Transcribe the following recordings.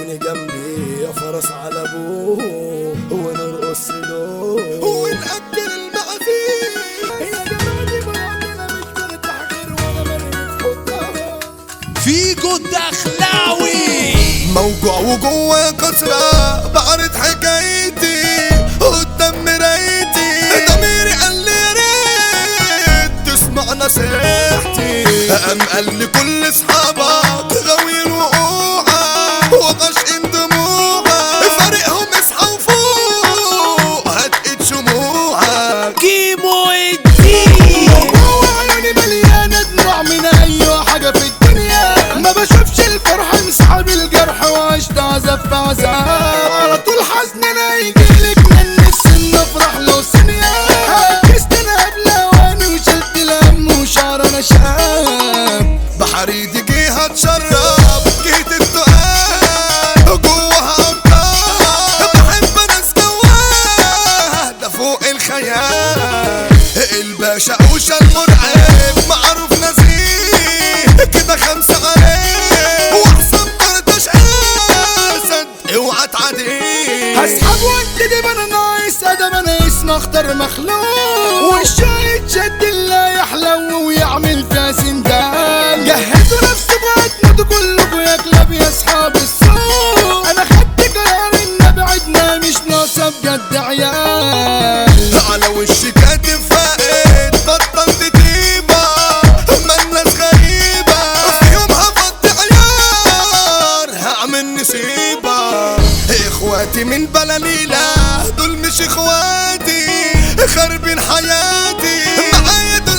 هتكوني جنبي يا فرس على ابوه ونرقص له ونأكل المقادير يا جمالي بعدنا مش برتاح غير وانا مرمي في حضنها فيجو الدخلاوي موجوع وجوه كسرة بعرض حكايتي قدام مرايتي ضميري قال لي يا ريت تسمع نصيحتي قام قال لي كل اصحابك غاويين وقوعك وغشقين دموعك فارقهم اصحى وفوق هتقيد شموعك كيمو الدين هو عيوني مليانة دموع من أي حاجة في الدنيا ما بشوفش الفرح مسحب الجرح وعشت عذاب في عذاب على طول حزن أنا يجيلك من السن أفرح له ثانية ركزت أنا قبل أواني وشلت الهم وشعر أنا شاب بحريدي جه هتشرب جيت التقال جواها ابطال بحب انا استواه ده فوق الخيال الباشا اوشا المرعب معروف نزيه كده خمسة عليه واحسن طرطش اسد اوعى تعديه هسحب وانتدب انا ناقص ادب انا اسم اختار مخلوق والشاي شد اللي يحلو ويعمل فيها سندان جهزوا نفسكم هتموتوا كلكم يا كلاب يا اصحاب السوق انا خدت قرار ان ابعدنا مش ناقصه بجد عيال على وشي كاتب فائد بطلت تيبة ما الناس غريبة في يوم هفض عيار هعمل نسيبة اخواتي من بلاليلة دول مش اخواتي خربين حياتي معايا دول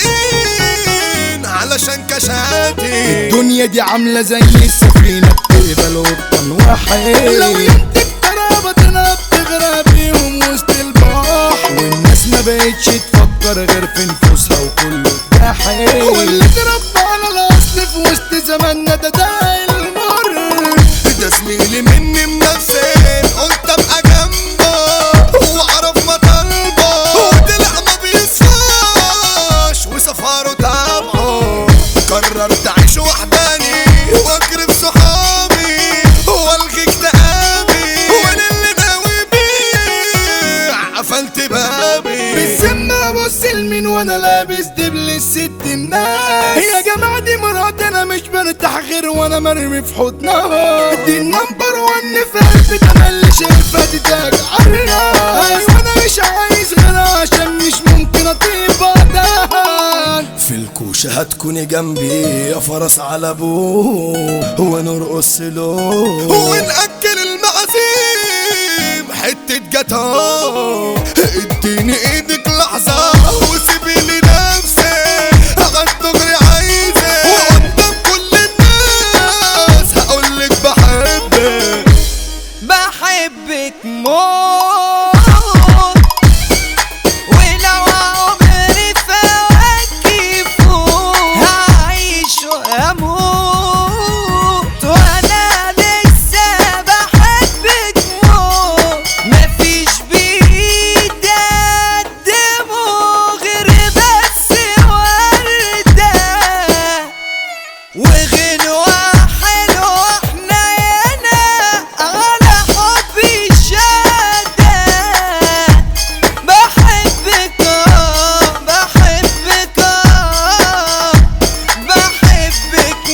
لازقين علشان كشاتي الدنيا دي عاملة زي السفينة بتقبل وطن واحد لو يمتك ترابطنا بتغرق بيهم وسط البحر والناس ما بقتش تفكر غير في نفوسها وكله جاحد واللي اتربى على الاصل في وسط زماننا ده ده المر ده زميلي مني منفسين قلت ابقى جنبه واعرف مطالبه وطلع ما بيصفاش وسفاره تابعه قررت اعيش وحداني واكرف صحابي والغي اكتئابي وانا اللي ناوي بيه قفلت بابي بالسمة بص لمين وانا لابس دبل الست الناس يا جماعة دي مرات انا مش برتاح غير وانا مرمي في حضنها دي النمبر وان في قلبي تملي شايفها دي تاج عرنا ايوه انا مش عايز غيرها عشان مش ممكن اطيب بعدها في الكوشة هتكوني جنبي يا فرس على ابوه ونرقص له ونأكل المعازيم حتة جاتو اديني ايدك لحظة وسيبي لي نفسي هغد دغري عايزك وقدام كل الناس هقولك بحبك بحبك موت ولو عمري فواكي فوق هعيش واموت وانا لسه بحبك موت مفيش بايدي اقدمه غير بس وردة وغنوة حلوة حنينة على حبي شادة بحبك آه، بحبك آه، بحبك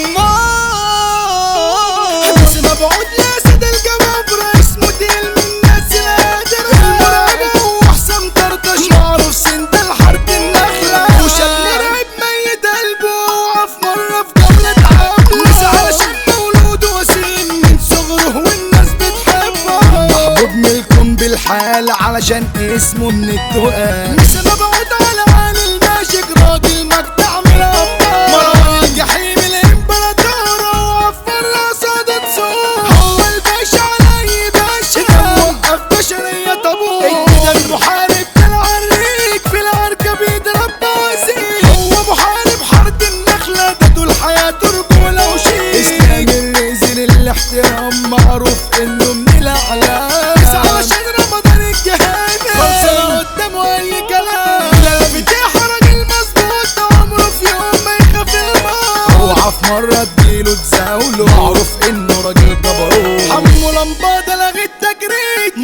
موت بس مبعوث لاسد الجبابرة اسمه ديل من الناس القادرة المرعبة وحسام طرطش معروف سند الحرب النخلة وشل رعب ميت قلبه وقف مرة في جولة عاملة مش علشان مولود وسيم من صغره والناس بتحبه محبوب ملكم بالحال علشان اسمه من التقال مش مبعوث على عالي الماجيك راجل مجدع من الأبطال مروان الجحيم الامبراطور ووفر صادت صوت هو الباشا على اي باشا موقف بشرية طابور كده المحارب العريك في العركة بيضرب بوازيك هو محارب حرب النخلة ده طول حياته رجولة وشيك اسلام الرزل الاحترام معروف انه من الاعلام بس علشان رمضان الجهاد خلصنا قدامه اي كلام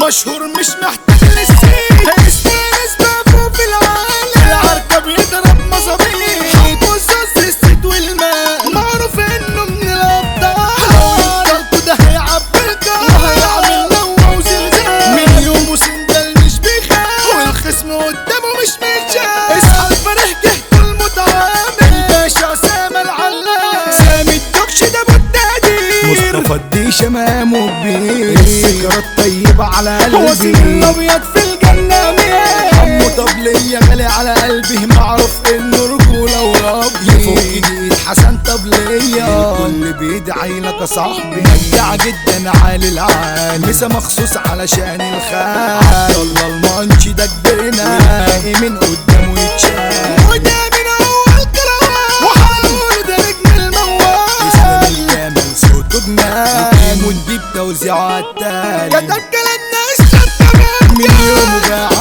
مشهور مش محتاج للسين استانس بابه في العالم العركة بيضرب مصابيح حبه الزاز السيد والماء معروف انه من الابطال لو انتوا ده هيعبرك وهيعمل نوع وزلزال من يومه سندل مش بيخاف والخصم قدامه مش متشاف اصحى الفرح جهته المتعامل الباشا اسامه العلام سامي الدكش ده بالتقدير مصطفى الديشة مامو كبير السكرة الطيبة على وسيم قلبي الابيض في الجنه مين عمو طبلية غالي على قلبي معروف انه رجولة وربي فوق ايد حسن طبلية الكل بيدعي لك يا صاحبي مبدع جدا عالي العال مسا مخصوص علشان الخال عبد الله المانشي ده كبرنا باقي من قدامه يتشال وده من اول كلام وحنقول ده نجم الموال اسلام الجمل صوته جنان ونجيب توزيعه عالتالي كتب كلامنا الشطة من يومه بقى